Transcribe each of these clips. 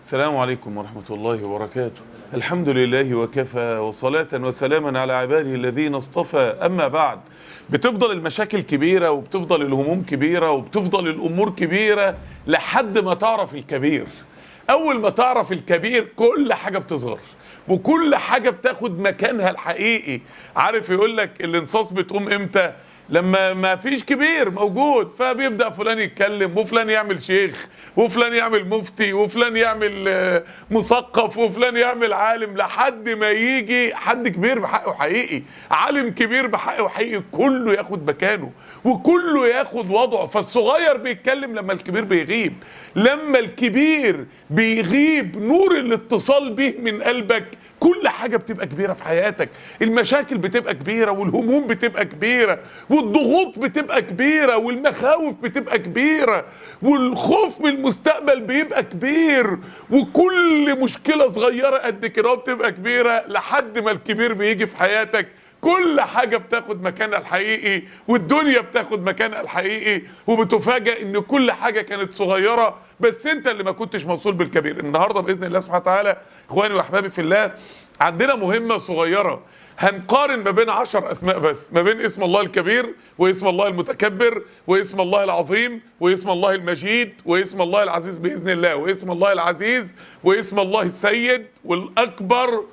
السلام عليكم ورحمة الله وبركاته الحمد لله وكفى وصلاة وسلاما على عباده الذين اصطفى أما بعد بتفضل المشاكل كبيرة وبتفضل الهموم كبيرة وبتفضل الأمور كبيرة لحد ما تعرف الكبير أول ما تعرف الكبير كل حاجة بتصغر وكل حاجة بتاخد مكانها الحقيقي عارف يقول لك الانصاص بتقوم امتى لما ما فيش كبير موجود فبيبدا فلان يتكلم وفلان يعمل شيخ وفلان يعمل مفتي وفلان يعمل آه، مثقف وفلان يعمل عالم لحد ما يجي حد كبير بحقه حقيقي عالم كبير بحقه حقيقي كله ياخد مكانه وكله ياخد وضعه فالصغير بيتكلم لما الكبير بيغيب لما الكبير بيغيب نور الاتصال به من قلبك كل حاجة بتبقى كبيرة في حياتك المشاكل بتبقى كبيرة والهموم بتبقى كبيرة والضغوط بتبقى كبيرة والمخاوف بتبقى كبيرة والخوف من المستقبل بيبقى كبير وكل مشكلة صغيرة قد كده بتبقى كبيرة لحد ما الكبير بيجي في حياتك كل حاجة بتاخد مكانها الحقيقي والدنيا بتاخد مكانها الحقيقي وبتفاجأ ان كل حاجة كانت صغيرة بس انت اللي ما كنتش موصول بالكبير النهاردة بإذن الله سبحانه وتعالى اخواني واحبابي في الله عندنا مهمة صغيرة هنقارن ما بين عشر اسماء بس ما بين اسم الله الكبير واسم الله المتكبر واسم الله العظيم واسم الله المجيد واسم الله العزيز باذن الله واسم الله العزيز واسم الله السيد والاكبر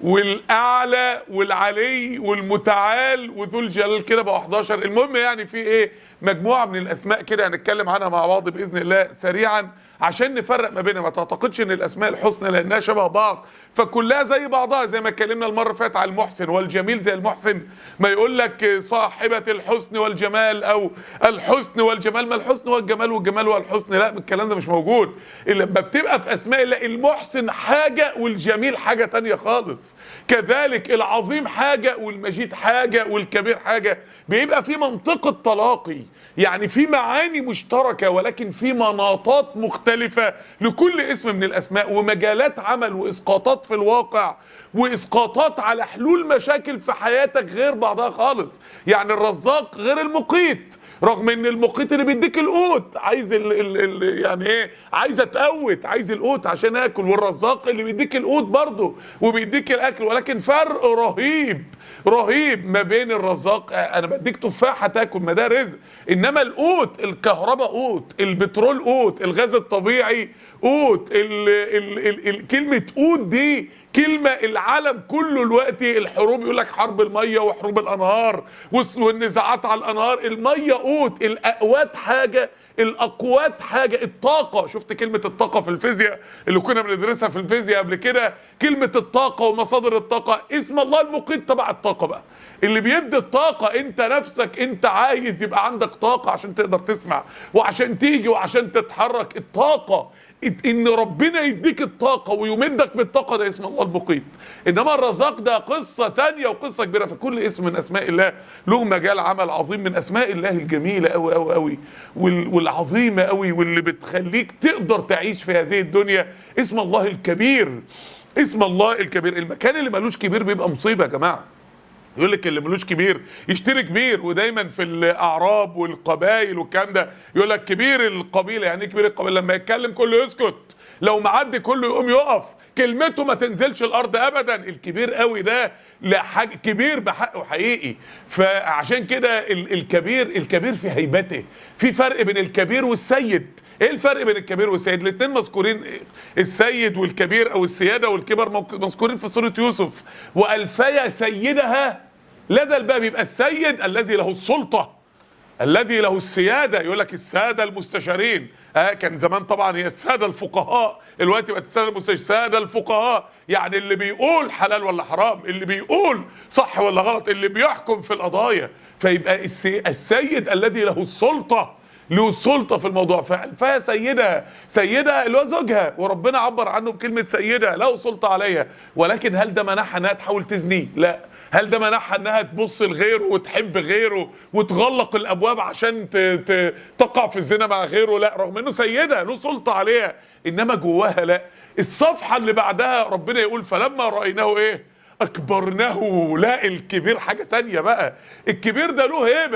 والاعلى والعلي والمتعال وذو الجلال كده بقى 11 المهم يعني في ايه مجموعه من الاسماء كده هنتكلم عنها مع بعض باذن الله سريعا عشان نفرق ما بينها ما تعتقدش ان الاسماء الحسنى لانها شبه بعض فكلها زي بعضها زي ما اتكلمنا المره اللي فاتت على المحسن والجميل زي المحسن ما يقول لك صاحبه الحسن والجمال او الحسن والجمال ما الحسن والجمال والجمال والحسن لا الكلام ده مش موجود لما بتبقى في اسماء الله المحسن حاجه والجميل حاجه تانية خالص كذلك العظيم حاجه والمجيد حاجه والكبير حاجه بيبقى في منطقه تلاقي يعني في معاني مشتركه ولكن في مناطات مختلفه لكل اسم من الاسماء ومجالات عمل واسقاطات في الواقع واسقاطات على حلول مشاكل في حياتك غير بعضها خالص يعني الرزاق غير المقيت رغم ان المقيت اللي بيديك القوت عايز ال ال ال يعني ايه عايز اتقوت عايز القوت عشان اكل والرزاق اللي بيديك القوت برضه وبيديك الاكل ولكن فرق رهيب رهيب ما بين الرزاق انا بديك تفاحه تاكل ما ده رزق انما القوت الكهرباء قوت البترول قوت الغاز الطبيعي قوت ال ال ال ال كلمه قوت دي كلمة العالم كله الوقت الحروب يقول لك حرب المية وحروب الأنهار والس- والنزاعات على الأنهار المية قوت الأقوات حاجة الأقوات حاجة الطاقة شفت كلمة الطاقة في الفيزياء اللي كنا بندرسها في الفيزياء قبل كده كلمة الطاقة ومصادر الطاقة اسم الله المقيت تبع الطاقة بقى اللي بيدي الطاقة انت نفسك انت عايز يبقى عندك طاقة عشان تقدر تسمع وعشان تيجي وعشان تتحرك الطاقة ان ربنا يديك الطاقة ويمدك بالطاقة ده اسم الله المقيت انما الرزاق ده قصة تانية وقصة كبيرة فكل اسم من اسماء الله له مجال عمل عظيم من اسماء الله الجميلة قوي قوي قوي وال- والعظيمة قوي واللي بتخليك تقدر تعيش في هذه الدنيا اسم الله الكبير اسم الله الكبير المكان اللي ملوش كبير بيبقى مصيبة يا جماعة يقول لك اللي ملوش كبير يشتري كبير ودايما في الاعراب والقبائل والكلام ده يقول لك كبير القبيله يعني ايه كبير القبيله لما يتكلم كله يسكت لو معدي كله يقوم يقف كلمته ما تنزلش الارض ابدا الكبير قوي ده لا حاجة كبير بحقه حقيقي فعشان كده ال- الكبير الكبير في هيبته في فرق بين الكبير والسيد ايه الفرق بين الكبير والسيد الاثنين مذكورين السيد والكبير او السياده والكبر موك- مذكورين في سوره يوسف والفيا سيدها لدى الباب يبقى السيد الذي له السلطه الذي له السيادة يقول لك السادة المستشارين آه كان زمان طبعا هي السادة الفقهاء الوقت بقت السادة المستشارين السادة الفقهاء يعني اللي بيقول حلال ولا حرام اللي بيقول صح ولا غلط اللي بيحكم في القضايا فيبقى السي- السيد الذي له السلطة له السلطة في الموضوع ف- فهي سيدة سيدة اللي هو زوجها وربنا عبر عنه بكلمة سيدة له سلطة عليها ولكن هل ده منحها انها تحاول تزنيه لا هل ده منحها انها تبص لغيره وتحب غيره وتغلق الابواب عشان ت... ت... تقع في الزنا مع غيره لا رغم انه سيده له سلطه عليها انما جواها لا الصفحه اللي بعدها ربنا يقول فلما رايناه ايه اكبرناه لا الكبير حاجه تانية بقى الكبير ده له هيبه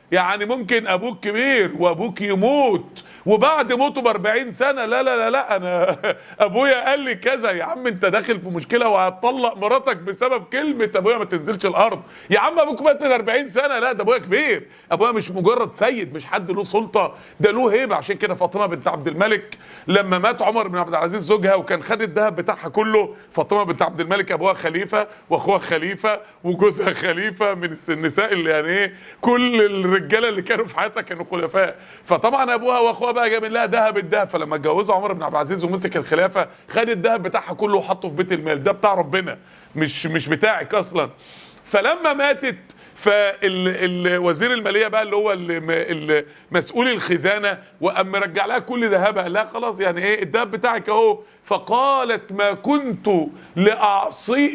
يعني ممكن ابوك كبير وابوك يموت وبعد موته ب 40 سنه لا لا لا لا انا ابويا قال لي كذا يا عم انت داخل في مشكله وهتطلق مراتك بسبب كلمه ابويا ما تنزلش الارض يا عم ابوك مات من 40 سنه لا ده ابويا كبير ابويا مش مجرد سيد مش حد له سلطه ده له هيبه عشان كده فاطمه بنت عبد الملك لما مات عمر بن عبد العزيز زوجها وكان خد الذهب بتاعها كله فاطمه بنت عبد الملك ابوها خليفه واخوها خليفه وجوزها خليفه من النساء اللي يعني ايه كل الرجاله اللي كانوا في حياتها كانوا خلفاء فطبعا ابوها واخوها بقى جاب لها ذهب الذهب فلما اتجوزوا عمر بن عبد العزيز ومسك الخلافه خد الذهب بتاعها كله وحطه في بيت المال ده بتاع ربنا مش مش بتاعك اصلا فلما ماتت فالوزير الماليه بقى اللي هو اللي مسؤول الخزانه وقام مرجع لها كل ذهبها لا خلاص يعني ايه الذهب بتاعك اهو فقالت ما كنت لاعصي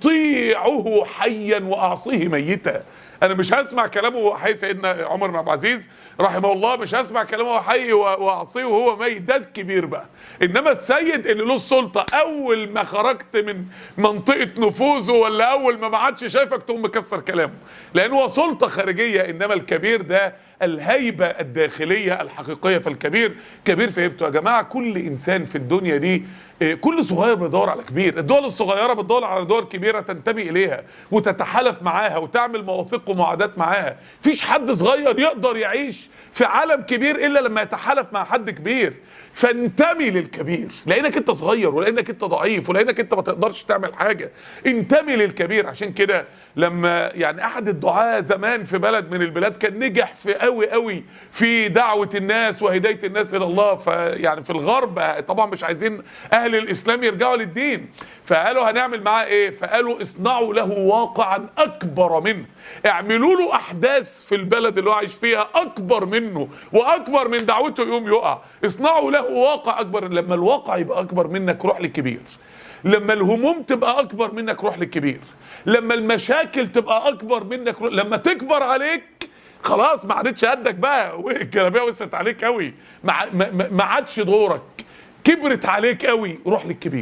لاطيعه حيا واعصيه ميتا انا مش هسمع كلامه وهو حي سيدنا عمر بن عبد العزيز رحمه الله مش هسمع كلامه وهو حي واعصيه وهو ميت ده الكبير بقى انما السيد اللي له السلطه اول ما خرجت من منطقه نفوذه ولا اول ما ما عادش شايفك تقوم مكسر كلامه لان هو سلطه خارجيه انما الكبير ده الهيبه الداخليه الحقيقيه فالكبير كبير في هيبته يا جماعه كل انسان في الدنيا دي كل صغير بيدور على كبير الدول الصغيره بتدور على دول كبيره تنتمي اليها وتتحالف معاها وتعمل مواثيق ومعادات معاها فيش حد صغير يقدر يعيش في عالم كبير الا لما يتحالف مع حد كبير فانتمي للكبير لانك انت صغير ولانك انت ضعيف ولانك انت ما تقدرش تعمل حاجه انتمي للكبير عشان كده لما يعني احد الدعاة زمان في بلد من البلاد كان نجح في قوي قوي في دعوه الناس وهدايه الناس الى الله فيعني في الغرب طبعا مش عايزين اهل الاسلام يرجعوا للدين فقالوا هنعمل معاه ايه فقالوا اصنعوا له واقعا اكبر منه اعملوا له احداث في البلد اللي هو عايش فيها اكبر منه واكبر من دعوته يقوم يقع اصنعوا له واقع اكبر لما الواقع يبقى اكبر منك روح للكبير لما الهموم تبقى اكبر منك روح للكبير لما المشاكل تبقى اكبر منك روح لما تكبر عليك خلاص ما عادتش قدك بقى الجلابيه وسعت عليك قوي ما عادش دورك كبرت عليك قوي روح للكبير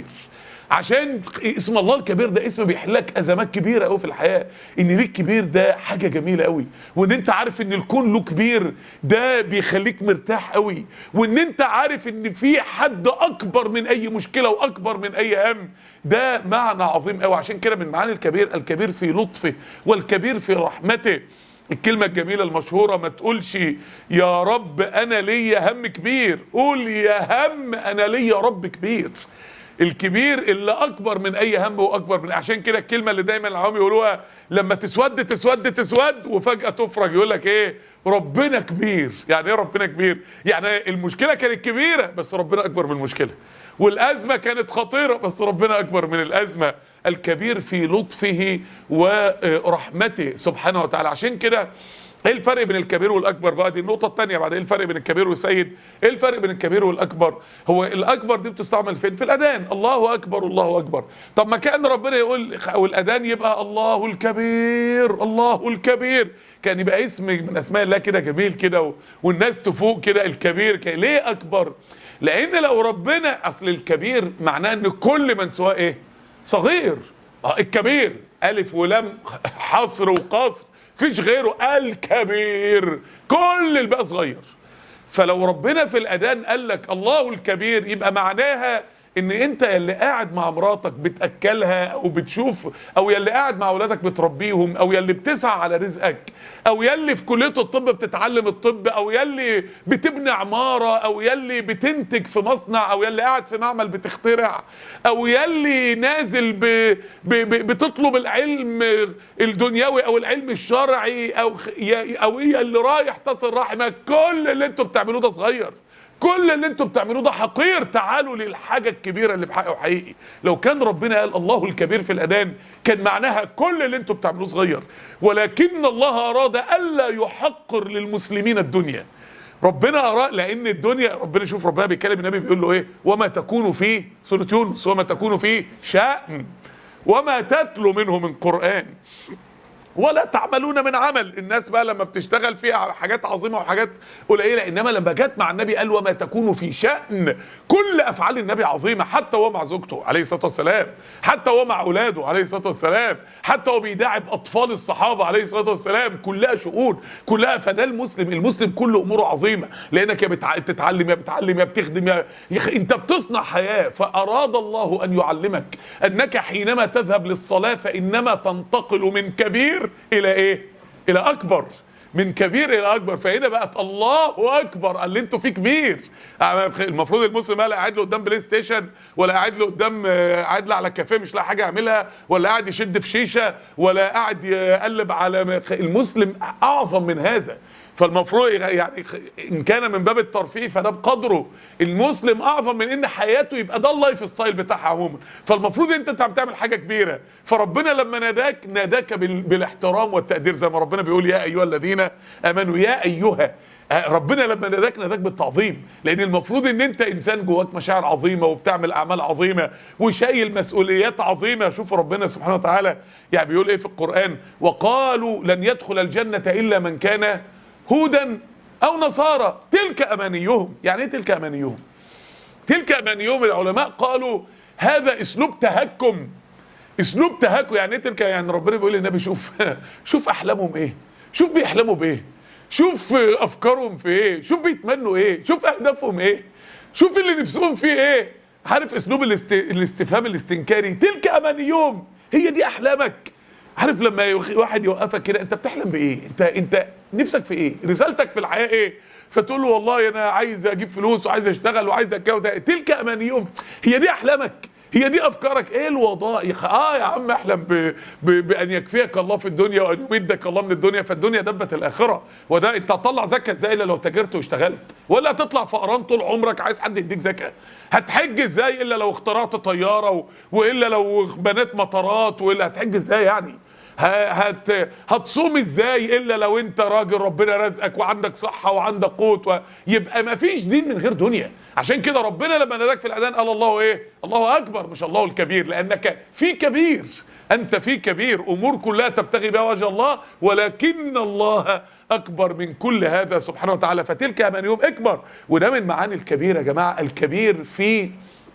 عشان اسم الله الكبير ده اسم بيحل لك ازمات كبيره قوي في الحياه ان ليك كبير ده حاجه جميله قوي وان انت عارف ان الكون له كبير ده بيخليك مرتاح قوي وان انت عارف ان في حد اكبر من اي مشكله واكبر من اي هم ده معنى عظيم قوي عشان كده من معاني الكبير الكبير في لطفه والكبير في رحمته الكلمة الجميلة المشهورة ما تقولش يا رب أنا ليا هم كبير قول يا هم أنا ليا رب كبير الكبير اللي اكبر من اي هم واكبر من عشان كده الكلمه اللي دايما العوام يقولوها لما تسود تسود تسود وفجاه تفرج يقول لك ايه ربنا كبير يعني ايه ربنا كبير يعني المشكله كانت كبيره بس ربنا اكبر من المشكله والازمه كانت خطيره بس ربنا اكبر من الازمه الكبير في لطفه ورحمته سبحانه وتعالى عشان كده ايه الفرق بين الكبير والاكبر بقى دي النقطه الثانيه بعد ايه الفرق بين الكبير والسيد ايه الفرق بين الكبير والاكبر هو الاكبر دي بتستعمل فين في الاذان الله اكبر الله اكبر طب ما كان ربنا يقول والاذان يبقى الله الكبير الله الكبير كان يبقى اسم من اسماء الله كده جميل كده والناس تفوق كده الكبير كده ليه اكبر لان لو ربنا اصل الكبير معناه ان كل من سواه ايه صغير اه الكبير الف ولام حصر وقصر فيش غيره الكبير كل الباقي صغير فلو ربنا في الاذان قال لك الله الكبير يبقى معناها ان انت يلي قاعد مع مراتك بتاكلها او بتشوف او يلي قاعد مع اولادك بتربيهم او يلي بتسعى على رزقك او يلي في كليه الطب بتتعلم الطب او يلي بتبني عماره او يلي بتنتج في مصنع او يلي قاعد في معمل بتخترع او يلي نازل ب ب ب بتطلب العلم الدنيوي او العلم الشرعي او او يلي رايح تصل رحمك كل اللي انتوا بتعملوه ده صغير كل اللي انتوا بتعملوه ده حقير تعالوا للحاجه الكبيره اللي بحقه حقيقي لو كان ربنا قال الله الكبير في الاذان كان معناها كل اللي انتوا بتعملوه صغير ولكن الله اراد الا يحقر للمسلمين الدنيا ربنا اراد لان الدنيا ربنا شوف ربنا بيتكلم النبي بيقول له ايه وما تكون فيه سوره يونس وما تكون فيه شأن وما تتلو منه من قران ولا تعملون من عمل الناس بقى لما بتشتغل فيها حاجات عظيمه وحاجات قليله انما لما جت مع النبي قال وما تكون في شان كل افعال النبي عظيمه حتى وهو مع زوجته عليه الصلاه والسلام حتى وهو مع اولاده عليه الصلاه والسلام حتى وهو بيداعب اطفال الصحابه عليه الصلاه والسلام كلها شؤون كلها فده المسلم المسلم كل اموره عظيمه لانك يا بتع... بتتعلم يا بتعلم يا بتخدم يا يخ... انت بتصنع حياه فاراد الله ان يعلمك انك حينما تذهب للصلاه فانما تنتقل من كبير الى ايه الى اكبر من كبير الى اكبر فهنا بقت الله اكبر قال لي انتوا في كبير المفروض المسلم بقى لا قاعد له قدام بلاي ستيشن ولا قاعد له قدام آه، قاعد له على كافيه مش لاقي حاجه يعملها ولا قاعد يشد في شيشه ولا قاعد يقلب على المسلم اعظم من هذا فالمفروض يعني ان كان من باب الترفيه فده بقدره المسلم اعظم من ان حياته يبقى ده اللايف ستايل بتاعها عموما فالمفروض انت انت بتعمل حاجه كبيره فربنا لما ناداك ناداك بال- بالاحترام والتقدير زي ما ربنا بيقول يا ايها الذين امنوا يا ايها آه، ربنا لما ناداك ناداك بالتعظيم لان المفروض ان انت انسان جواك مشاعر عظيمه وبتعمل اعمال عظيمه وشايل مسؤوليات عظيمه شوف ربنا سبحانه وتعالى يعني بيقول ايه في القران وقالوا لن يدخل الجنه الا من كان هودا او نصارى تلك امانيهم يعني ايه تلك امانيهم تلك امانيهم العلماء قالوا هذا اسلوب تهكم اسلوب تهكم يعني ايه تلك يعني ربنا بيقول للنبي شوف شوف احلامهم ايه شوف بيحلموا بايه شوف افكارهم في ايه شوف بيتمنوا ايه شوف اهدافهم ايه شوف اللي نفسهم فيه ايه عارف اسلوب الاست... الاستفهام الاستنكاري تلك امانيهم هي دي احلامك عارف لما يخ- واحد يوقفك كده انت بتحلم بايه انت انت نفسك في ايه رسالتك في الحياه ايه فتقول له والله انا عايز اجيب فلوس وعايز اشتغل وعايز اتجوز تلك امانيهم هي دي احلامك هي دي افكارك ايه الوظائف اه يا عم احلم ب... ب... بان يكفيك الله في الدنيا وان يمدك الله من الدنيا فالدنيا دبت الاخره وده انت هتطلع زكاه ازاي الا لو تاجرت واشتغلت ولا هتطلع فقران طول عمرك عايز حد يديك زكاه هتحج ازاي الا لو اخترعت طياره و... والا لو بنات مطارات والا هتحج ازاي يعني ه- هت هتصوم ازاي الا لو انت راجل ربنا رزقك وعندك صحه وعندك قوت و... يبقى ما فيش دين من غير دنيا عشان كده ربنا لما ناداك في الاذان قال الله ايه الله اكبر مش الله الكبير لانك في كبير انت في كبير امور كلها تبتغي بها وجه الله ولكن الله اكبر من كل هذا سبحانه وتعالى فتلك من يوم اكبر وده من معاني الكبير يا جماعه الكبير في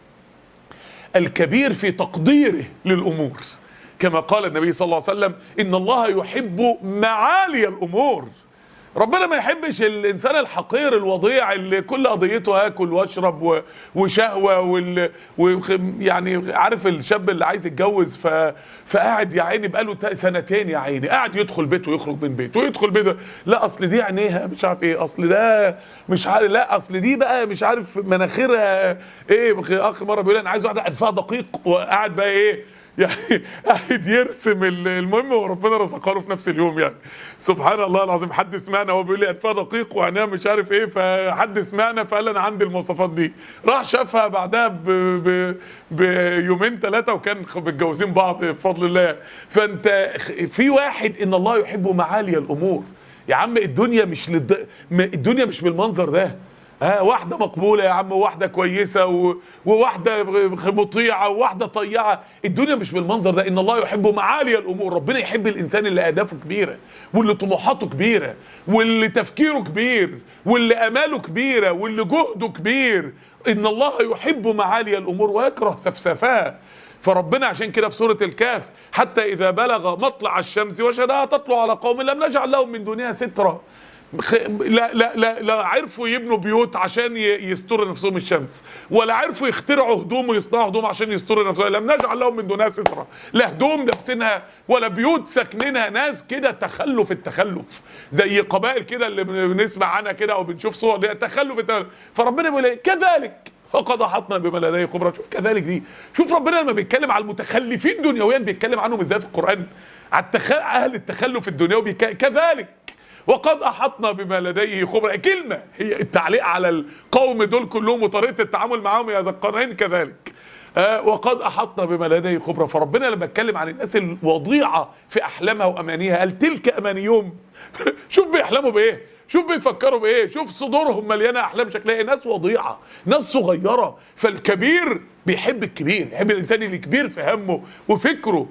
الكبير في تقديره للامور كما قال النبي صلى الله عليه وسلم ان الله يحب معالي الامور ربنا ما يحبش الانسان الحقير الوضيع اللي كل قضيته اكل واشرب و- وشهوه وال... و... يعني عارف الشاب اللي عايز يتجوز ف... فقاعد يا عيني بقاله تا- سنتين يا عيني قاعد يدخل بيته ويخرج من بيته ويدخل بيته لا اصل دي عينيها مش عارف ايه اصل ده مش عارف لا اصل دي بقى مش عارف مناخيرها ايه اخ مره بيقول انا عايز واحده انفها دقيق وقاعد بقى ايه يعني قاعد يرسم ال- المهم وربنا رزقها له في نفس اليوم يعني سبحان الله العظيم حد سمعنا هو بيقول لي انفها دقيق وعينيها مش عارف ايه فحد سمعنا فقال انا عندي المواصفات دي راح شافها بعدها ب... ب... بيومين ثلاثه وكان خ- متجوزين بعض بفضل الله فانت خ- في واحد ان الله يحب معالي الامور يا عم الدنيا مش للد... م- الدنيا مش بالمنظر ده ها واحدة مقبولة يا عم وواحدة كويسة و... وواحدة مطيعة وواحدة طيعة الدنيا مش بالمنظر ده إن الله يحب معالي الأمور ربنا يحب الإنسان اللي أهدافه كبيرة واللي طموحاته كبيرة واللي تفكيره كبير واللي أماله كبيرة واللي جهده كبير إن الله يحب معالي الأمور ويكره سفسفها فربنا عشان كده في سورة الكهف حتى إذا بلغ مطلع الشمس وجدها تطلع على قوم لم نجعل لهم من دونها سترا خ- لا لا لا لا عرفوا يبنوا بيوت عشان ي- يستروا نفسهم الشمس ولا عرفوا يخترعوا هدوم ويصنعوا هدوم عشان يستروا نفسهم لم نجعل لهم من دونها سترة لا هدوم لابسينها ولا بيوت ساكنينها ناس كده تخلف التخلف زي قبائل كده اللي بن- بنسمع عنها كده او بنشوف صور دي تخلف التخلف فربنا بيقول ايه كذلك وقد احطنا بما لديه خبرا شوف كذلك دي شوف ربنا لما بيتكلم على المتخلفين دنيويا بيتكلم عنهم ازاي في القران على التخ... اهل التخلف الدنيوي بيك... كذلك وقد احطنا بما لديه خبرا كلمه هي التعليق على القوم دول كلهم وطريقه التعامل معاهم يا ذا القرنين كذلك آه وقد احطنا بما لديه خبرا فربنا لما اتكلم عن الناس الوضيعه في احلامها وامانيها قال تلك امانيهم شوف بيحلموا بايه شوف بيفكروا بايه شوف صدورهم مليانه احلام شكلها إيه؟ ناس وضيعه ناس صغيره فالكبير بيحب الكبير يحب الانسان اللي كبير في همه وفكره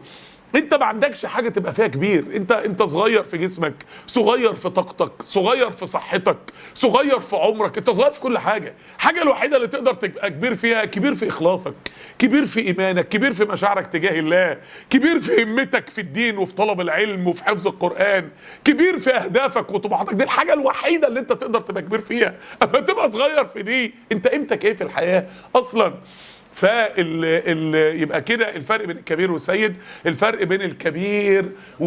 انت ما عندكش حاجه تبقى فيها كبير انت انت صغير في جسمك صغير في طاقتك صغير في صحتك صغير في عمرك انت صغير في كل حاجه الحاجه الوحيده اللي تقدر تبقى كبير فيها كبير في اخلاصك كبير في ايمانك كبير في مشاعرك تجاه الله كبير في همتك في الدين وفي طلب العلم وفي حفظ القران كبير في اهدافك وطموحاتك دي الحاجه الوحيده اللي انت تقدر تبقى كبير فيها اما تبقى صغير في دي انت قيمتك ايه في الحياه اصلا فال ال يبقى كده الفرق بين الكبير والسيد الفرق بين الكبير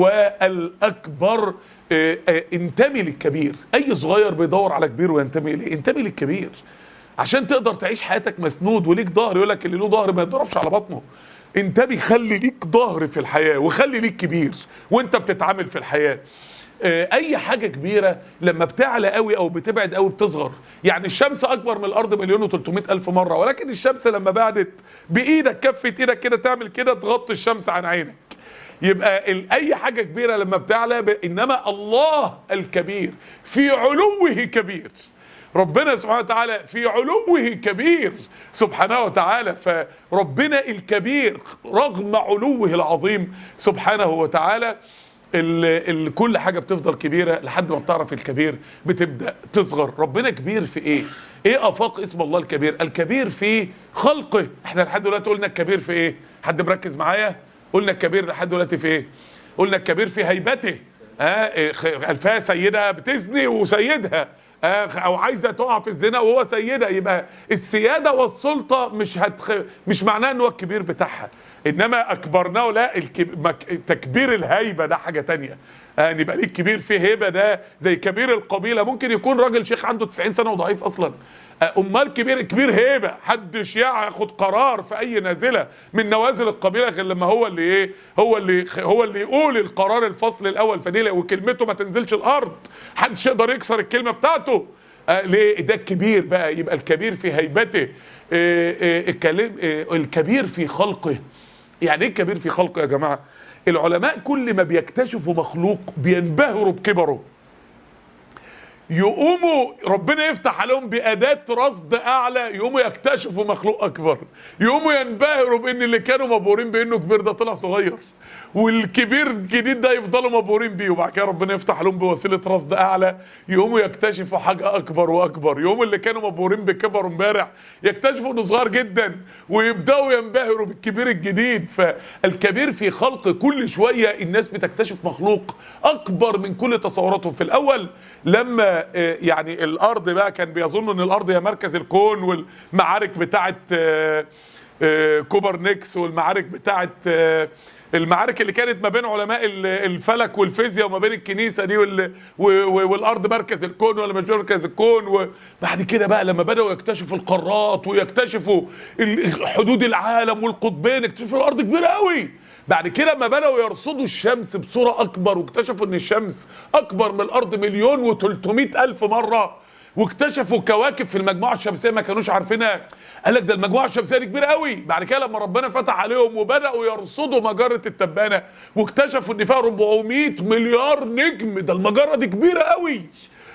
والاكبر اه، اه، انتمي للكبير اي صغير بيدور على كبير وينتمي اليه انتمي للكبير عشان تقدر تعيش حياتك مسنود وليك ظهر يقول لك اللي له ظهر ما يضربش على بطنه انتبه خلي ليك ظهر في الحياه وخلي ليك كبير وانت بتتعامل في الحياه آه، اي حاجه كبيره لما بتعلى قوي او بتبعد قوي بتصغر يعني الشمس اكبر من الارض مليون و300 الف مره ولكن الشمس لما بعدت بايدك كفه ايدك كده تعمل كده تغطي الشمس عن عينك يبقى ال- اي حاجه كبيره لما بتعلى ب... انما الله الكبير في علوه كبير ربنا سبحانه وتعالى في علوه كبير سبحانه وتعالى فربنا الكبير رغم علوه العظيم سبحانه وتعالى ال ال كل حاجه بتفضل كبيره لحد ما بتعرف الكبير بتبدا تصغر ربنا كبير في ايه ايه افاق اسم الله الكبير الكبير في خلقه احنا لحد دلوقتي قلنا الكبير في ايه حد مركز معايا قلنا الكبير لحد دلوقتي في ايه قلنا الكبير في هيبته ها إيه، خ- الفها سيدها بتزني وسيدها آه، او عايزه تقع في الزنا وهو سيدها يبقى السياده والسلطه مش هتخ... مش معناه ان هو الكبير بتاعها انما اكبرناه لا الكب... مك... تكبير الهيبه ده حاجه تانية يعني يبقى ليك كبير فيه هيبه ده زي كبير القبيله ممكن يكون راجل شيخ عنده 90 سنه وضعيف اصلا آه، امال كبير كبير هيبه حدش ياخد قرار في اي نازله من نوازل القبيله غير لما هو اللي ايه هو اللي هو اللي يقول القرار الفصل الاول فدي وكلمته ما تنزلش الارض محدش يقدر يكسر الكلمه بتاعته آه ليه ده الكبير بقى يبقى الكبير في هيبته آه آه الكلام آه الكبير في خلقه يعني ايه الكبير في خلقه يا جماعه العلماء كل ما بيكتشفوا مخلوق بينبهروا بكبره يقوموا ربنا يفتح عليهم بأداة رصد أعلى يقوموا يكتشفوا مخلوق أكبر يقوموا ينبهروا بأن اللي كانوا مبهورين بأنه كبير ده طلع صغير والكبير الجديد ده يفضلوا مبهورين بيه وبعد كده ربنا يفتح لهم بوسيله رصد اعلى يقوموا يكتشفوا حاجه اكبر واكبر يقوم اللي كانوا مبهورين بكبر امبارح يكتشفوا انه صغير جدا ويبداوا ينبهروا بالكبير الجديد فالكبير في خلق كل شويه الناس بتكتشف مخلوق اكبر من كل تصوراتهم في الاول لما آه، يعني الارض بقى كان بيظن ان الارض هي مركز الكون والمعارك بتاعه آه، آه، كوبرنيكس والمعارك بتاعه آه، المعارك اللي كانت ما بين علماء ال- الفلك والفيزياء وما بين الكنيسه دي وال... و... و... والارض مركز الكون ولا مش مركز الكون وبعد كده بقى لما بداوا يكتشفوا القارات ويكتشفوا ال- حدود العالم والقطبين اكتشفوا الارض كبيره قوي بعد كده لما بداوا يرصدوا الشمس بصوره اكبر واكتشفوا ان الشمس اكبر من الارض مليون و300 الف مره واكتشفوا كواكب في المجموعه الشمسيه ما كانوش عارفينها قال لك ده المجموعه الشمسيه دي كبيره قوي بعد كده لما ربنا فتح عليهم وبداوا يرصدوا مجره التبانه واكتشفوا ان فيها 400 مليار نجم ده المجره دي كبيره قوي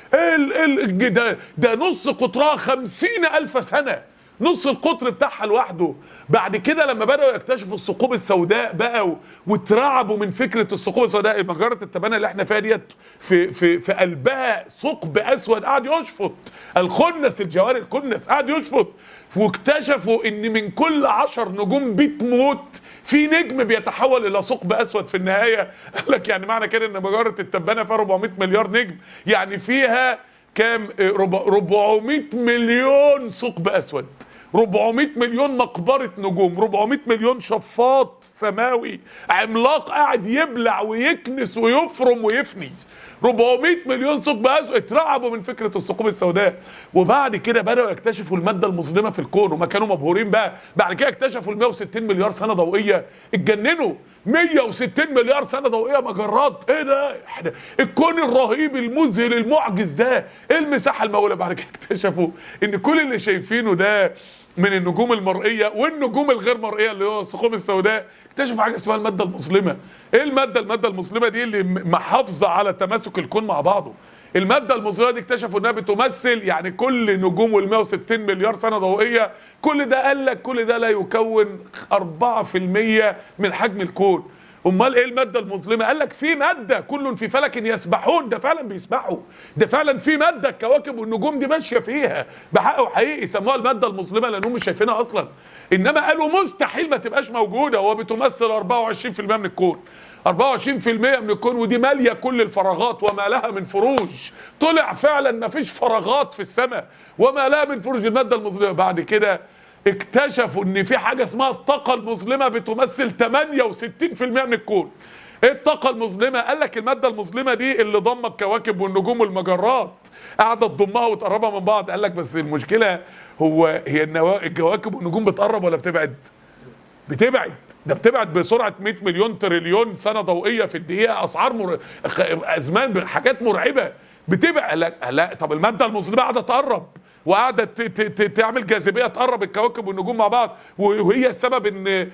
ال ال ده ده نص قطرها 50 الف سنه نص القطر بتاعها لوحده بعد كده لما بداوا يكتشفوا الثقوب السوداء بقى و- واترعبوا من فكره الثقوب السوداء مجره التبانه اللي احنا فيها ديت في في في قلبها ثقب اسود قاعد يشفط الخنس الجوار الكنس قاعد يشفط واكتشفوا ان من كل عشر نجوم بتموت في نجم بيتحول الى ثقب اسود في النهايه قال لك يعني معنى كده ان مجره التبانه فيها 400 مليار نجم يعني فيها كام آه، ربع- 400 مليون ثقب اسود 400 مليون مقبرة نجوم 400 مليون شفاط سماوي عملاق قاعد يبلع ويكنس ويفرم ويفني 400 مليون ثقب اسود اترعبوا من فكره الثقوب السوداء وبعد كده بداوا يكتشفوا الماده المظلمه في الكون وما كانوا مبهورين بقى بعد كده اكتشفوا ال 160 مليار سنه ضوئيه اتجننوا 160 مليار سنه ضوئيه مجرات ايه ده احنا الكون الرهيب المذهل المعجز ده ايه المساحه المهوله بعد كده اكتشفوا ان كل اللي شايفينه ده من النجوم المرئيه والنجوم الغير مرئيه اللي هو الثقوب السوداء اكتشفوا حاجه اسمها الماده المظلمه ايه الماده الماده المظلمه دي اللي م- محافظه على تماسك الكون مع بعضه الماده المظلمه دي اكتشفوا انها بتمثل يعني كل نجوم ال 160 مليار سنه ضوئيه كل ده قال لك كل ده لا يكون 4% من حجم الكون امال ايه الماده المظلمه قال لك في ماده كل في فلك يسبحون ده فعلا بيسبحوا ده فعلا في ماده الكواكب والنجوم دي ماشيه فيها بحق وحقيقي سموها الماده المظلمه لانهم مش شايفينها اصلا انما قالوا مستحيل ما تبقاش موجوده وهو بتمثل 24% من الكون 24% من الكون ودي ماليه كل الفراغات وما لها من فروج طلع فعلا ما فيش فراغات في السماء وما لها من فروج الماده المظلمه بعد كده اكتشفوا ان في حاجه اسمها الطاقه المظلمه بتمثل 68% من الكون ايه الطاقه المظلمه قال لك الماده المظلمه دي اللي ضم الكواكب والنجوم والمجرات قاعده تضمها وتقربها من بعض قال لك بس المشكله هو هي النوا... الكواكب والنجوم بتقرب ولا بتبعد بتبعد ده بتبعد بسرعه 100 مليون تريليون سنه ضوئيه في الدقيقه اسعار مر... ازمان حاجات مرعبه بتبعد لا, لا طب الماده المظلمه قاعده تقرب وقاعده تعمل جاذبيه تقرب الكواكب والنجوم مع بعض وهي السبب ان ال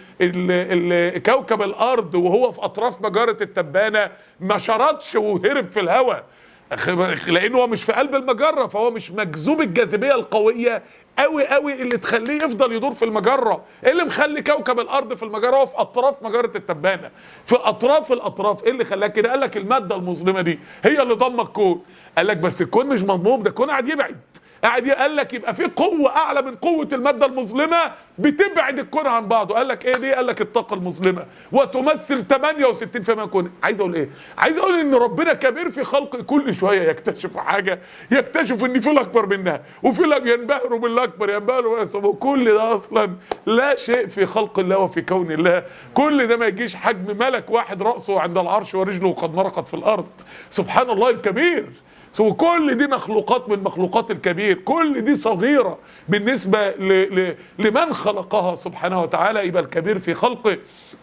ال كوكب الارض وهو في اطراف مجره التبانه ما شردش وهرب في الهواء لانه هو مش في قلب المجره فهو مش مجذوب الجاذبيه القويه قوي قوي اللي تخليه يفضل يدور في المجره ايه اللي مخلي كوكب الارض في المجره وفي اطراف مجره التبانه في اطراف الاطراف ايه اللي خلاها كده قال لك الماده المظلمه دي هي اللي ضم الكون قال لك بس الكون مش مضموم ده الكون قاعد يبعد قاعد قال لك يبقى في قوه اعلى من قوه الماده المظلمه بتبعد الكون عن بعضه قال لك ايه دي قال لك الطاقه المظلمه وتمثل 68% من الكون عايز اقول ايه عايز اقول ان ربنا كبير في خلق كل شويه يكتشف حاجه يكتشف ان في الاكبر منها وفي لك ينبهروا بالاكبر ينبهروا كل ده اصلا لا شيء في خلق الله وفي كون الله كل ده ما يجيش حجم ملك واحد راسه عند العرش ورجله قد مرقت في الارض سبحان الله الكبير وكل دي مخلوقات من مخلوقات الكبير كل دي صغيرة بالنسبة ل ل لمن خلقها سبحانه وتعالى يبقى الكبير في خلقه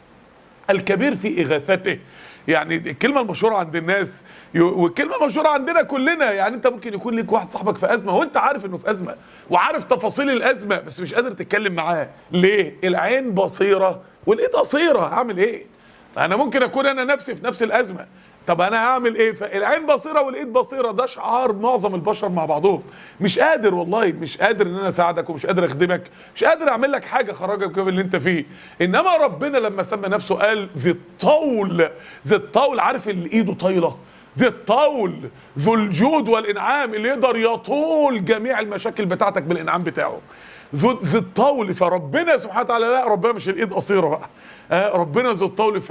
الكبير في إغاثته يعني الكلمة المشهورة عند الناس والكلمة المشهورة عندنا كلنا يعني انت ممكن يكون ليك واحد صاحبك في أزمة وانت عارف انه في أزمة وعارف تفاصيل الأزمة بس مش قادر تتكلم معاه ليه؟ العين بصيرة والإيد قصيرة هعمل ايه؟ انا ممكن اكون انا نفسي في نفس الأزمة طب انا هعمل ايه فالعين بصيره والايد بصيره ده شعار معظم البشر مع بعضهم مش قادر والله مش قادر ان انا اساعدك ومش قادر اخدمك مش قادر اعمل لك حاجه خرجك من اللي انت فيه انما ربنا لما سمى نفسه قال ذي الطول ذي الطول عارف اللي ايده طايله ذي الطول ذو الجود والانعام اللي يقدر يطول جميع المشاكل بتاعتك بالانعام بتاعه ذو ذي الطول فربنا سبحانه وتعالى لا ربنا مش الايد قصيره بقى آه ربنا ذو الطول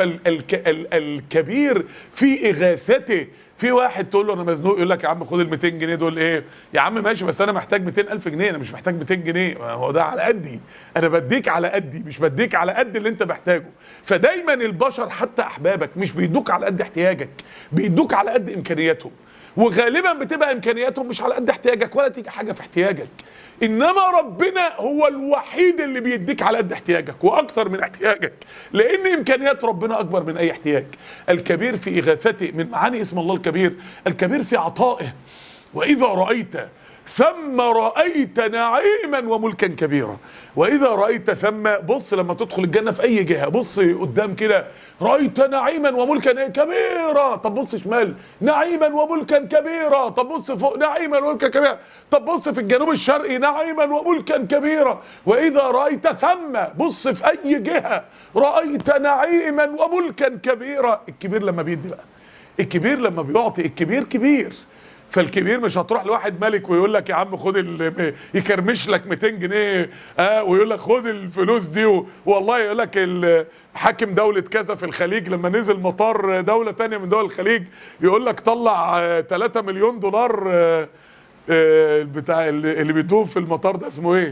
فالكبير في اغاثته في واحد تقول له انا مزنوق يقول لك يا عم خد ال 200 جنيه دول ايه يا عم ماشي بس انا محتاج 200000 جنيه انا مش محتاج 200 جنيه هو ده على قدي انا بديك على قدي مش بديك على قد اللي انت محتاجه فدايما البشر حتى احبابك مش بيدوك على قد احتياجك بيدوك على قد امكانياتهم وغالبا بتبقى امكانياتهم مش على قد احتياجك ولا تيجي حاجه في احتياجك انما ربنا هو الوحيد اللي بيديك على قد احتياجك واكتر من احتياجك لان امكانيات ربنا اكبر من اي احتياج الكبير في اغاثته من معاني اسم الله الكبير الكبير في عطائه واذا رايت ثم رأيت نعيما وملكا كبيرا وإذا رأيت ثم بص لما تدخل الجنة في أي جهة بص قدام كده رأيت نعيما وملكا كبيرا طب بص شمال نعيما وملكا كبيرا طب بص فوق نعيما وملكا كبيرا طب بص في الجنوب الشرقي نعيما وملكا كبيرا وإذا رأيت ثم بص في أي جهة رأيت نعيما وملكا كبيرا الكبير لما بيدي بقى الكبير لما بيعطي الكبير كبير فالكبير مش هتروح لواحد ملك ويقول لك يا عم خد ال- يكرمش لك 200 جنيه اه ويقول لك خد الفلوس دي و- والله يقول لك ال- حاكم دولة كذا في الخليج لما نزل مطار دولة تانية من دول الخليج يقول لك طلع آه، 3 مليون دولار آه، آه، بتاع اللي اللي بيدوه في المطار ده اسمه ايه؟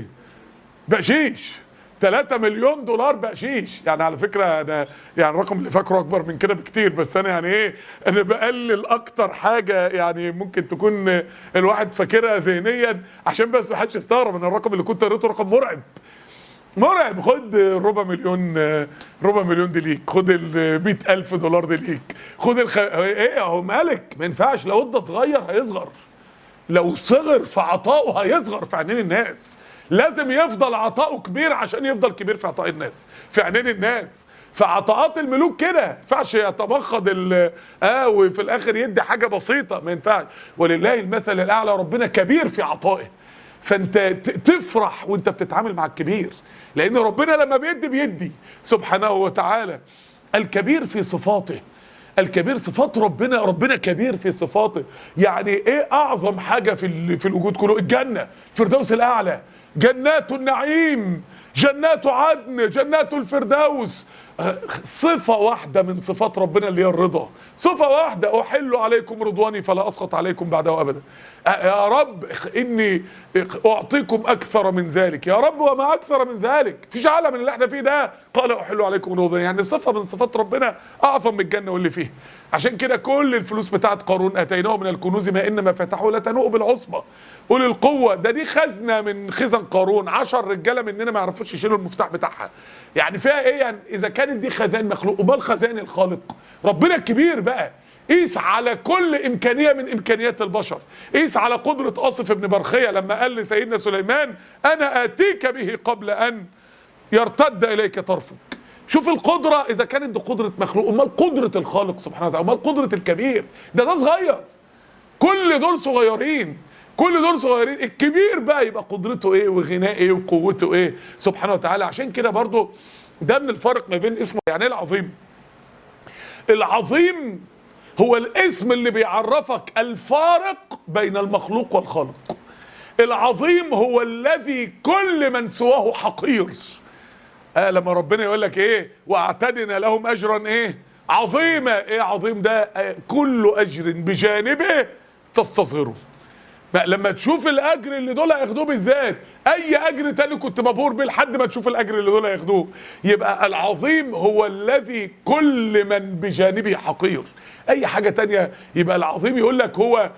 بقشيش 3 مليون دولار بقشيش يعني على فكره انا يعني الرقم اللي فاكره اكبر من كده بكتير بس انا يعني ايه انا بقلل اكتر حاجه يعني ممكن تكون الواحد فاكرها ذهنيا عشان بس محدش يستغرب ان الرقم اللي كنت قريته رقم مرعب مرعب خد ربع مليون ربع مليون دي ليك خد ال 100000 دولار دي ليك خد الخ... ايه هو مالك ما ينفعش لو ادى صغير هيصغر لو صغر في عطائه هيصغر في عينين الناس لازم يفضل عطائه كبير عشان يفضل كبير في عطاء الناس في عينين الناس فعطاءات الملوك كده ما ينفعش يتبخض ال- اه وفي الاخر يدي حاجه بسيطه ما ينفعش ولله المثل الاعلى ربنا كبير في عطائه فانت ت- تفرح وانت بتتعامل مع الكبير لان ربنا لما بيدي بيدي سبحانه وتعالى الكبير في صفاته الكبير صفات ربنا ربنا كبير في صفاته يعني ايه اعظم حاجه في ال- في الوجود كله الجنه الفردوس الاعلى جنات النعيم جنات عدن جنات الفردوس آه، صفة واحدة من صفات ربنا اللي هي الرضا صفة واحدة أحل عليكم رضواني فلا أسخط عليكم بعده أبدا آه، يا رب إني أعطيكم أكثر من ذلك يا رب وما أكثر من ذلك فيش أعلى من اللي احنا فيه ده قال أحل عليكم رضواني يعني صفة من صفات ربنا أعظم من الجنة واللي فيها عشان كده كل الفلوس بتاعت قارون أتيناه من الكنوز ما إن مفاتحه لا تنوء بالعصبة قول القوة ده دي خزنة من خزن قارون عشر رجالة مننا ما يعرفوش يشيلوا المفتاح بتاعها يعني فيها ايه يعني اذا كانت دي خزائن مخلوق امال خزائن الخالق ربنا الكبير بقى قيس على كل امكانيه من امكانيات البشر قيس على قدره اصف ابن برخيه لما قال لسيدنا سليمان انا اتيك به قبل ان يرتد اليك طرفك شوف القدره اذا كانت دي قدره مخلوق امال قدره الخالق سبحانه وتعالى امال قدره الكبير ده ده صغير كل دول صغيرين كل دول صغيرين الكبير بقى يبقى قدرته ايه وغناه ايه وقوته ايه سبحانه وتعالى عشان كده برضو ده من الفرق ما بين اسمه يعني ايه العظيم العظيم هو الاسم اللي بيعرفك الفارق بين المخلوق والخالق العظيم هو الذي كل من سواه حقير آه لما ربنا يقول لك ايه واعتدنا لهم اجرا ايه عظيما ايه عظيم ده آه كل اجر بجانبه تستصغره بقى لما تشوف الاجر اللي دول هياخدوه بالذات اي اجر تاني كنت مبهور بيه لحد ما تشوف الاجر اللي دول هياخدوه يبقى العظيم هو الذي كل من بجانبه حقير اي حاجه تانية يبقى العظيم يقول لك هو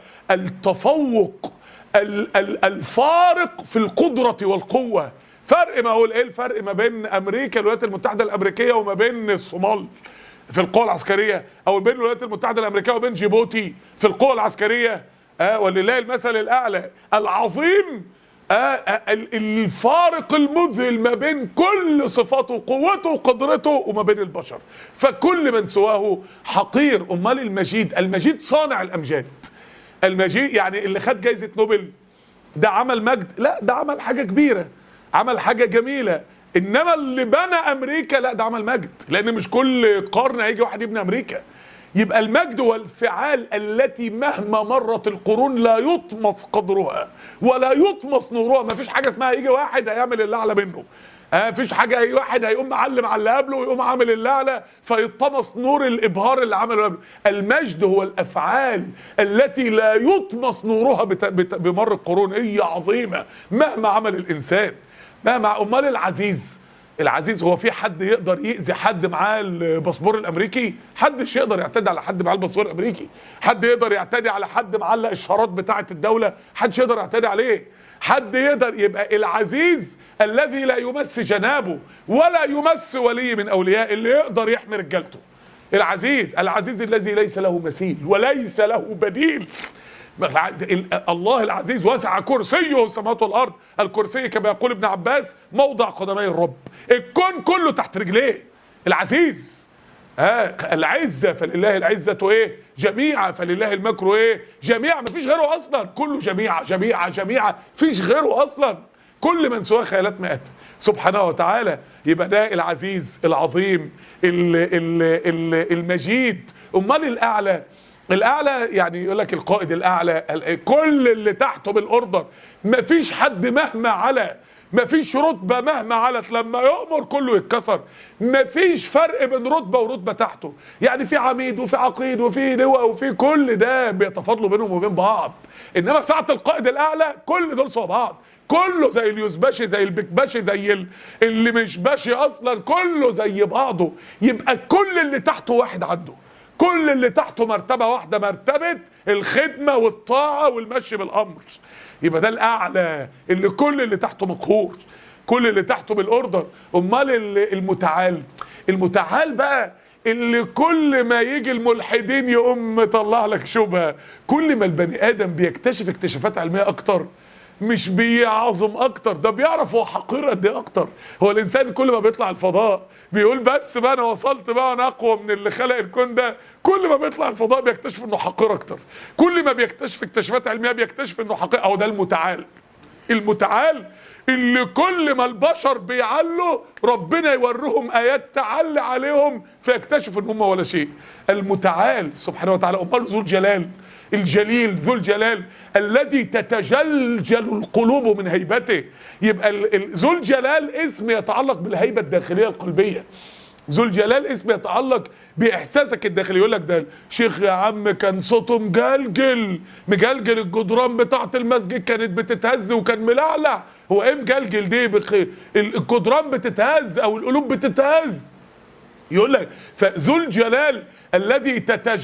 التفوق ال- ال- الفارق في القدره والقوه فرق ما هو ايه الفرق ما بين امريكا الولايات المتحده الامريكيه وما بين الصومال في القوى العسكريه او بين الولايات المتحده الامريكيه وبين جيبوتي في القوى العسكريه آه ولله المثل الاعلى العظيم آه آه ال- الفارق المذهل ما بين كل صفاته وقوته وقدرته وما بين البشر فكل من سواه حقير امال المجيد المجيد صانع الامجاد المجيد يعني اللي خد جايزه نوبل ده عمل مجد لا ده عمل حاجه كبيره عمل حاجه جميله انما اللي بنى امريكا لا ده عمل مجد لان مش كل قرن هيجي واحد يبني امريكا يبقى المجد والفعال التي مهما مرت القرون لا يطمس قدرها ولا يطمس نورها ما فيش حاجه اسمها يجي واحد هيعمل اللي اعلى منه ما فيش حاجه اي واحد هيقوم معلم على اللي قبله ويقوم عامل اللي اعلى فيطمس نور الابهار اللي عمله قبله المجد هو الافعال التي لا يطمس نورها بت- بت- بمر القرون هي عظيمه مهما عمل الانسان مهما امال العزيز العزيز هو في حد يقدر يأذي حد معاه الباسبور الامريكي حدش يقدر يعتدي على حد معاه الباسبور الامريكي حد يقدر يعتدي على حد معلق الشارات بتاعه الدوله حدش يقدر يعتدي عليه حد يقدر يبقى العزيز الذي لا يمس جنابه ولا يمس ولي من اولياء اللي يقدر يحمي رجالته العزيز العزيز الذي ليس له مثيل وليس له بديل الله العزيز وسع كرسيه السماوات والارض الكرسي كما يقول ابن عباس موضع قدمي الرب الكون كله تحت رجليه العزيز ها العزة فلله العزة ايه جميعا فلله المكر ايه جميعا مفيش غيره اصلا كله جميعا جميعا جميعا فيش غيره اصلا كل من سواه خيالات مئات سبحانه وتعالى يبقى ده العزيز العظيم ال ال ال المجيد امال الاعلى الاعلى يعني يقول لك القائد الاعلى ال- كل اللي تحته بالاوردر مفيش حد مهما على مفيش رتبه مهما علت لما يؤمر كله يتكسر مفيش فرق بين رتبه ورتبه تحته يعني في عميد وفي عقيد وفي لواء وفي كل ده بيتفاضلوا بينهم وبين بعض انما ساعه القائد الاعلى كل دول سوا بعض كله زي اليوزباشي زي البكباشي زي ال- اللي مش باشي اصلا كله زي بعضه يبقى كل اللي تحته واحد عنده كل اللي تحته مرتبه واحده مرتبه الخدمه والطاعه والمشي بالامر يبقى ده الاعلى اللي كل اللي تحته مقهور كل اللي تحته بالاوردر امال ال- المتعال المتعال بقى اللي كل ما يجي الملحدين يقوم مطلع لك شبهه كل ما البني ادم بيكتشف اكتشافات علميه اكتر مش بيعظم اكتر ده بيعرف هو حقير قد ايه اكتر هو الانسان كل ما بيطلع الفضاء بيقول بس بقى انا وصلت بقى انا اقوى من اللي خلق الكون ده كل ما بيطلع الفضاء بيكتشف انه حقير اكتر كل ما بيكتشف اكتشافات علميه بيكتشف انه حقير اهو ده المتعال المتعال اللي كل ما البشر بيعلوا ربنا يوريهم ايات تعلي عليهم فيكتشف ان هم ولا شيء المتعال سبحانه وتعالى امال ذو الجلال الجليل ذو الجلال الذي تتجلجل القلوب من هيبته يبقى ال- ال- ذو الجلال اسم يتعلق بالهيبه الداخليه القلبيه ذو الجلال اسم يتعلق باحساسك الداخلي يقول لك ده شيخ يا عم كان صوته مجلجل مجلجل الجدران بتاعه المسجد كانت بتتهز وكان ملعلع هو ايه مجلجل دي بخ... ال- الجدران بتتهز او القلوب بتتهز يقول لك فذو الجلال الذي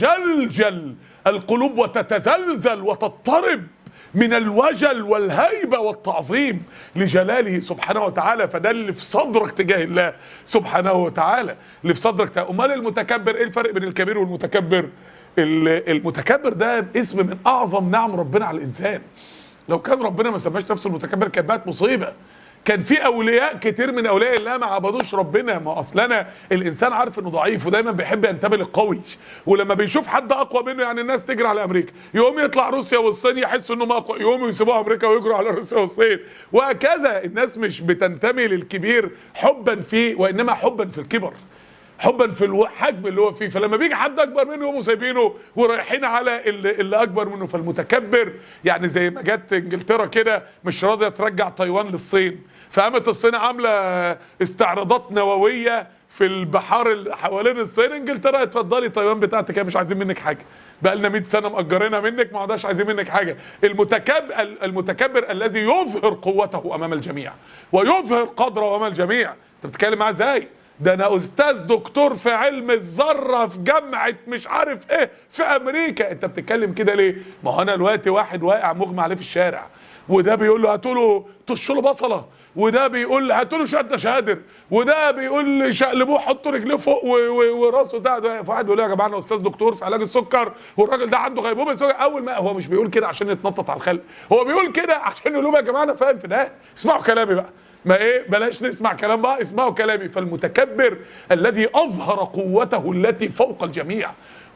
تتجلجل القلوب وتتزلزل وتضطرب من الوجل والهيبة والتعظيم لجلاله سبحانه وتعالى فده اللي في صدرك تجاه الله سبحانه وتعالى اللي في صدرك تجاه امال المتكبر ايه الفرق بين الكبير والمتكبر ال- المتكبر ده اسم من اعظم نعم ربنا على الانسان لو كان ربنا ما سماش نفسه المتكبر كانت بقت مصيبه كان في اولياء كتير من اولياء الله ما عبدوش ربنا ما اصل انا الانسان عارف انه ضعيف ودايما بيحب ينتبه للقوي ولما بيشوف حد اقوى منه يعني الناس تجري على امريكا يقوم يطلع روسيا والصين يحسوا انهم اقوى يقوموا يسيبوا امريكا ويجروا على روسيا والصين وهكذا الناس مش بتنتمي للكبير حبا فيه وانما حبا في الكبر حبا في الحجم اللي هو فيه فلما بيجي حد اكبر منه يقوموا سايبينه ورايحين على اللي, اللي اكبر منه فالمتكبر يعني زي ما جت انجلترا كده مش راضيه ترجع تايوان للصين فقامت الصين عامله استعراضات نوويه في البحار اللي حوالين الصين انجلترا اتفضلي تايوان بتاعتك مش عايزين منك حاجه بقى لنا 100 سنه مأجرينها منك ما عدناش عايزين منك حاجه المتكبر المتكبر الذي يظهر قوته امام الجميع ويظهر قدره امام الجميع انت بتتكلم معاه ازاي ده انا استاذ دكتور في علم الذره في جامعه مش عارف ايه في امريكا انت بتتكلم كده ليه ما هو انا دلوقتي واحد واقع مغمى عليه في الشارع وده بيقول له هاتوا له طشوا له بصله وده بيقول هاتوا له شهاده شهادر وده بيقول شقلبوه حطوا رجليه فوق و- و- وراسه ده ده فواحد بيقول له يا جماعه انا استاذ دكتور في علاج السكر والراجل ده عنده غيبوبه السكر اول ما هو مش بيقول كده عشان يتنطط على الخلق هو بيقول كده عشان يقول لهم يا جماعه انا فاهم في ده اسمعوا كلامي بقى ما ايه بلاش نسمع كلام بقى اسمعوا كلامي فالمتكبر الذي اظهر قوته التي فوق الجميع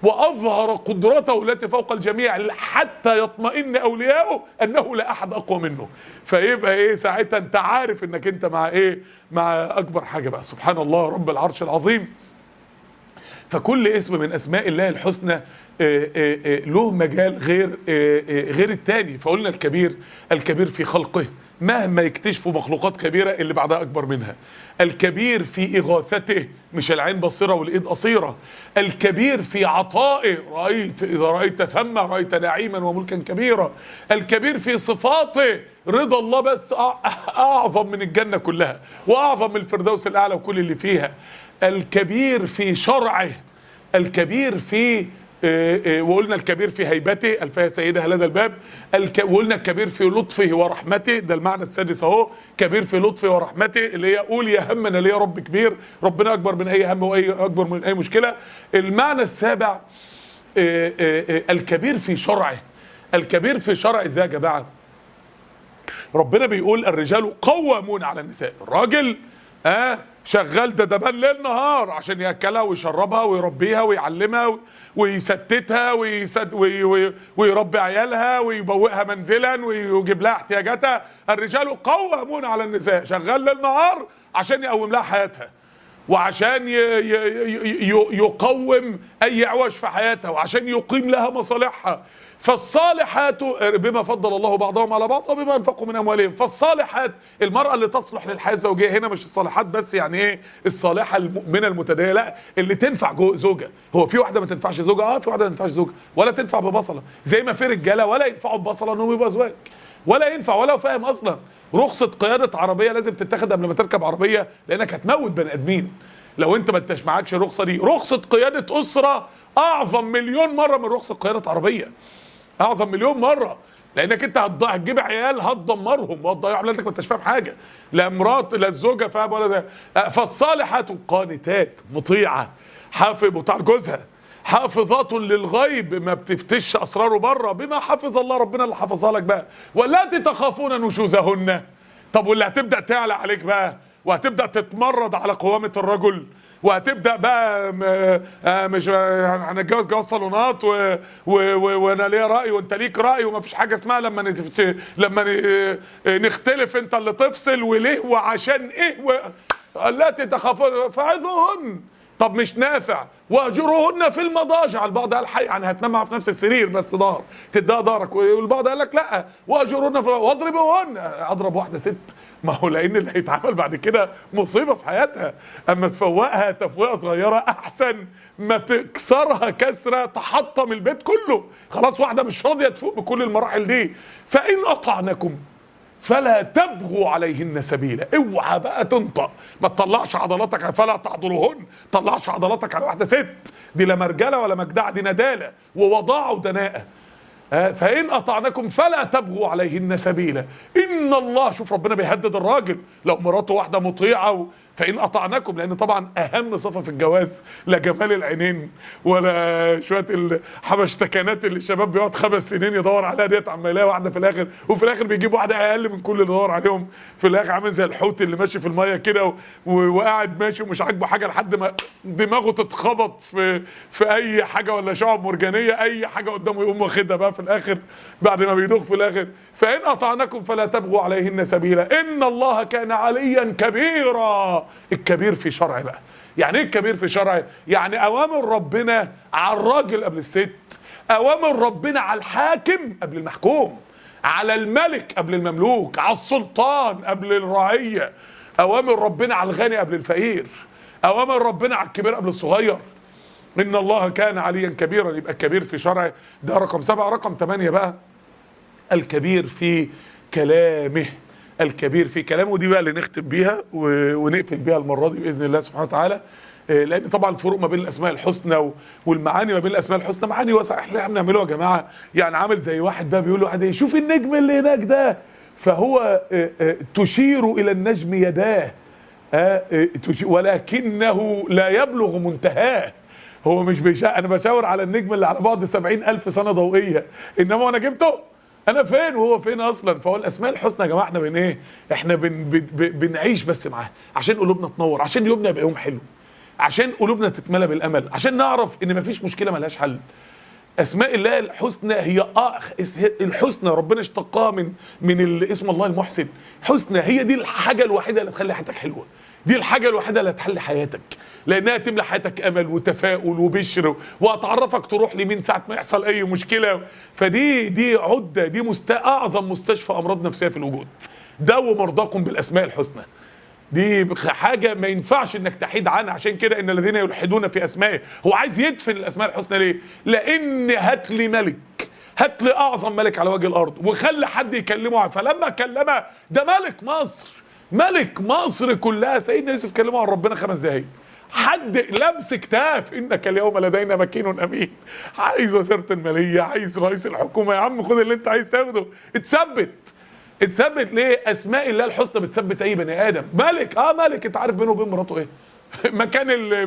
واظهر قدرته التي فوق الجميع حتى يطمئن اولياؤه انه لا احد اقوى منه فيبقى ايه ساعتها انت عارف انك انت مع ايه مع اكبر حاجه بقى سبحان الله رب العرش العظيم فكل اسم من اسماء الله الحسنى آه، آه، آه، له مجال غير آه، آه، غير التاني فقلنا الكبير الكبير في خلقه مهما يكتشفوا مخلوقات كبيرة اللي بعدها أكبر منها الكبير في إغاثته مش العين بصيرة والإيد قصيرة الكبير في عطائه رأيت إذا رأيت ثم رأيت نعيما وملكا كبيرا الكبير في صفاته رضا الله بس أع- أعظم من الجنة كلها وأعظم من الفردوس الأعلى وكل اللي فيها الكبير في شرعه الكبير في آه، آه، وقلنا الكبير في هيبته الفها سيدها لدى الباب الك... وقلنا الكبير في لطفه ورحمته ده المعنى السادس اهو كبير في لطفه ورحمته اللي هي قول يا هم انا ليا رب كبير ربنا اكبر من اي هم واي اكبر من اي مشكله المعنى السابع آه، آه، آه، الكبير في شرعه الكبير في شرع ازاي يا جماعه ربنا بيقول الرجال قوامون على النساء الراجل اه شغال ده دبان ليل نهار عشان ياكلها ويشربها ويربيها ويعلمها و- ويستتها ويسد وي وي ويربي عيالها ويبوئها منزلا ويجيب لها احتياجاتها الرجال قوامون على النساء شغال ليل نهار عشان يقوم لها حياتها وعشان ي- ي- ي- ي- يقوم اي عوج في حياتها وعشان يقيم لها مصالحها فالصالحات بما فضل الله بعضهم على بعض وبما انفقوا من اموالهم فالصالحات المراه اللي تصلح للحياه الزوجيه هنا مش الصالحات بس يعني ايه الصالحه المؤمنه المتدينه لا اللي تنفع جو- زوجها هو في واحده ما تنفعش زوجها اه في واحده ما تنفعش زوجها ولا تنفع ببصله زي ما في رجاله ولا ينفعوا ببصله انهم يبقوا ازواج ولا ينفع ولا فاهم اصلا رخصه قياده عربيه لازم تتاخد قبل ما تركب عربيه لانك هتموت بني ادمين لو انت ما انتش معكش الرخصه دي رخصه قياده اسره اعظم مليون مره من رخصه قياده عربيه اعظم مليون مره لانك انت هتضيع هتجيب عيال هتدمرهم وهتضيع اولادك ما انتش فاهم حاجه لا مرات لا الزوجه فاهم ولا ده اه، فالصالحات قانتات مطيعه حافظ مطاع جوزها حافظات للغيب ما بتفتش اسراره بره بما حفظ الله ربنا اللي حفظها لك بقى واللاتي تخافون نشوزهن طب واللي هتبدا تعلى عليك بقى وهتبدا تتمرد على قوامه الرجل وهتبدا بقى م... آه مش هنتجوز جواز صالونات و... و... و... وانا ليا راي وانت ليك راي وما فيش حاجه اسمها لما نت... لما ن... نختلف انت اللي تفصل وليه وعشان ايه و... التي تخافون فعظوهن طب مش نافع واهجروهن في المضاجع البعض قال حي يعني هتنام معاها في نفس السرير بس ظهر تديها ظهرك والبعض قال لك لا واهجروهن في واضربوهن اضرب واحده ست ما هو لان اللي هيتعمل بعد كده مصيبه في حياتها اما تفوقها تفويقه صغيره احسن ما تكسرها كسره تحطم البيت كله خلاص واحده مش راضيه تفوق بكل المراحل دي فان اطعنكم فلا تبغوا عليهن سبيلا اوعى بقى تنطق ما تطلعش عضلاتك فلا تعضلوهن طلعش عضلاتك على واحده ست دي لا مرجله ولا مجدعه دي نداله ووضاعه ودناءه آه فإن أطعنكم فلا تبغوا عليهن سبيلا إن الله شوف ربنا بيهدد الراجل لو مراته واحدة مطيعة فإن أطعنكم لأن طبعا أهم صفة في الجواز لا جمال العينين ولا شوية الحبشتكنات اللي الشباب بيقعد خمس سنين يدور عليها ديت عما يلاقي واحدة في الآخر وفي الآخر بيجيب واحدة أقل من كل اللي دور عليهم في الآخر عامل زي الحوت اللي ماشي في المية كده وقاعد ماشي ومش عاجبه حاجة لحد ما دماغه تتخبط في في أي حاجة ولا شعب مرجانية أي حاجة قدامه يقوم واخدها بقى في الآخر بعد ما بيدوخ في الآخر فإن أطعنكم فلا تبغوا عليهن سبيلا إن الله كان عليا كبيرا الكبير في شرع بقى يعني ايه الكبير في شرع يعني اوامر ربنا على الراجل قبل الست اوامر ربنا على الحاكم قبل المحكوم على الملك قبل المملوك على السلطان قبل الرعية اوامر ربنا على الغني قبل الفقير اوامر ربنا على الكبير قبل الصغير ان الله كان عليا كبيرا يبقى الكبير في شرع ده رقم سبعة رقم ثمانية بقى الكبير في كلامه الكبير في كلامه دي بقى اللي نختم بيها ونقفل بيها المره دي باذن الله سبحانه وتعالى لان طبعا الفروق ما بين الاسماء الحسنى والمعاني ما بين الاسماء الحسنى معاني واسعه احنا بنعمله يا جماعه يعني عامل زي واحد بقى بيقول لواحد ايه شوف النجم اللي هناك ده فهو تشير الى النجم يداه ولكنه لا يبلغ منتهاه هو مش بيشا انا بشاور على النجم اللي على بعد سبعين الف سنه ضوئيه انما انا جبته انا فين وهو فين اصلا فهو الاسماء الحسنى يا جماعه احنا بن ايه احنا بن بن بنعيش بس معاها عشان قلوبنا تنور عشان يومنا يبقى يوم حلو عشان قلوبنا تتملى بالامل عشان نعرف ان مفيش مشكله ملهاش حل اسماء الله الحسنى هي أخ الحسنى ربنا اشتقاها من من اسم الله المحسن حسنى هي دي الحاجه الوحيده اللي تخلي حياتك حلوه دي الحاجه الوحيده اللي هتحل حياتك لانها تملى حياتك امل وتفاؤل وبشر وهتعرفك تروح لمين ساعه ما يحصل اي مشكله فدي دي عده دي مست... اعظم مستشفى امراض نفسيه في الوجود داووا مرضاكم بالاسماء الحسنى دي حاجة ما ينفعش انك تحيد عنها عشان كده ان الذين يلحدون في اسمائه هو عايز يدفن الاسماء الحسنى ليه لان هات لي ملك هات لي اعظم ملك على وجه الارض وخلي حد يكلمه فلما كلمه ده ملك مصر ملك مصر كلها سيدنا يوسف كلمه عن ربنا خمس دقايق حد لمس كتاف انك اليوم لدينا مكين امين عايز وزاره الماليه عايز رئيس الحكومه يا عم خد اللي انت عايز تاخده اتثبت اتثبت ليه اسماء الله الحسنى بتثبت اي بني ادم ملك اه ملك انت عارف بينه وبين مراته ايه مكان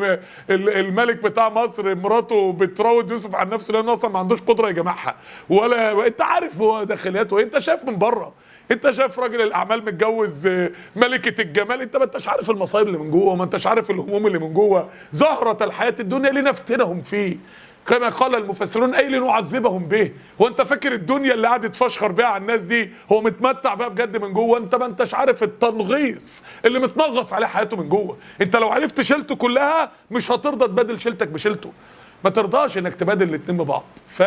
الملك بتاع مصر مراته بتراود يوسف عن نفسه لانه اصلا ما عندوش قدره يجمعها ولا انت عارف هو داخلياته ايه انت شايف من بره انت شايف راجل الاعمال متجوز ملكه الجمال انت ما انتش عارف المصايب اللي من جوه وما انتش عارف الهموم اللي من جوه زهره الحياه الدنيا لنفتنهم فيه كما قال المفسرون اي لنعذبهم به هو انت فاكر الدنيا اللي قاعد تفشخر بيها على الناس دي هو متمتع بيها بجد من جوه انت ما انتش عارف التنغيص اللي متنغص عليه حياته من جوه انت لو عرفت شيلته كلها مش هترضى تبادل شيلتك بشيلته ما ترضاش انك تبادل الاتنين ببعض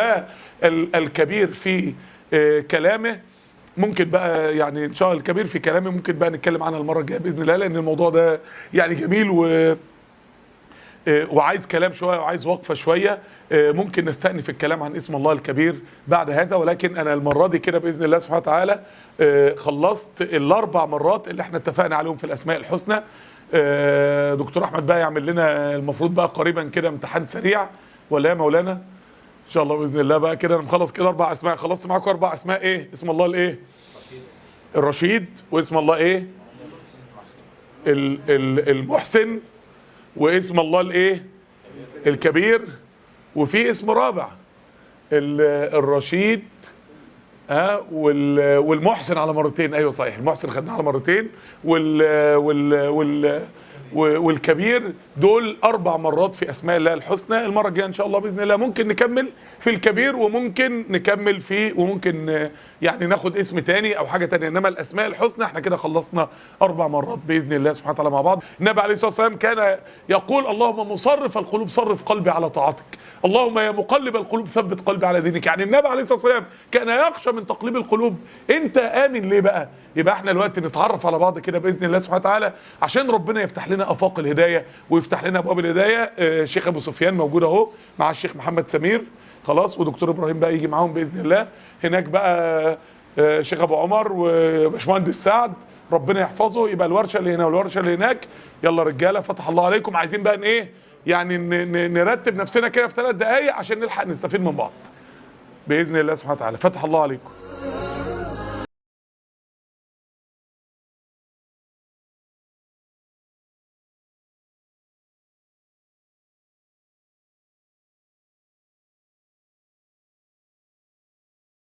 فالكبير في كلامه ممكن بقى يعني ان شاء الله الكبير في كلامي ممكن بقى نتكلم عنها المره الجايه باذن الله لان الموضوع ده يعني جميل و وعايز كلام شويه وعايز وقفه شويه ممكن نستأنف الكلام عن اسم الله الكبير بعد هذا ولكن انا المره دي كده باذن الله سبحانه وتعالى خلصت الاربع مرات اللي احنا اتفقنا عليهم في الاسماء الحسنى دكتور احمد بقى يعمل لنا المفروض بقى قريبا كده امتحان سريع ولا يا مولانا ان شاء الله باذن الله بقى كده انا مخلص كده اربع اسماء خلصت معاكم اربع اسماء ايه اسم الله الايه الرشيد واسم الله ايه ال ال المحسن واسم الله الايه الكبير وفي اسم رابع الرشيد ها آه والمحسن على مرتين ايوه صحيح المحسن خدناه على مرتين وال وال وال و- والكبير دول اربع مرات في اسماء الله الحسنى المره الجايه ان شاء الله باذن الله ممكن نكمل في الكبير وممكن نكمل في وممكن آه، يعني ناخد اسم تاني او حاجه تانية انما الاسماء الحسنى احنا كده خلصنا اربع مرات باذن الله سبحانه وتعالى مع بعض النبي عليه الصلاه والسلام كان يقول اللهم مصرف القلوب صرف قلبي على طاعتك اللهم يا مقلب القلوب ثبت قلبي على دينك يعني النبي عليه الصلاه والسلام كان يخشى من تقليب القلوب انت امن ليه بقى يبقى احنا دلوقتي نتعرف على بعض كده باذن الله سبحانه وتعالى عشان ربنا يفتح لنا افاق الهدايه ويفتح لنا ابواب الهدايه آه، شيخ ابو سفيان موجود اهو مع الشيخ محمد سمير خلاص ودكتور ابراهيم بقى يجي معاهم باذن الله هناك بقى آه، شيخ ابو عمر وباشمهندس سعد ربنا يحفظه يبقى الورشه اللي هنا والورشه اللي هناك يلا رجاله فتح الله عليكم عايزين بقى ن- ايه يعني ن- ن- نرتب نفسنا كده في ثلاث دقائق عشان نلحق نستفيد من بعض باذن الله سبحانه وتعالى فتح الله عليكم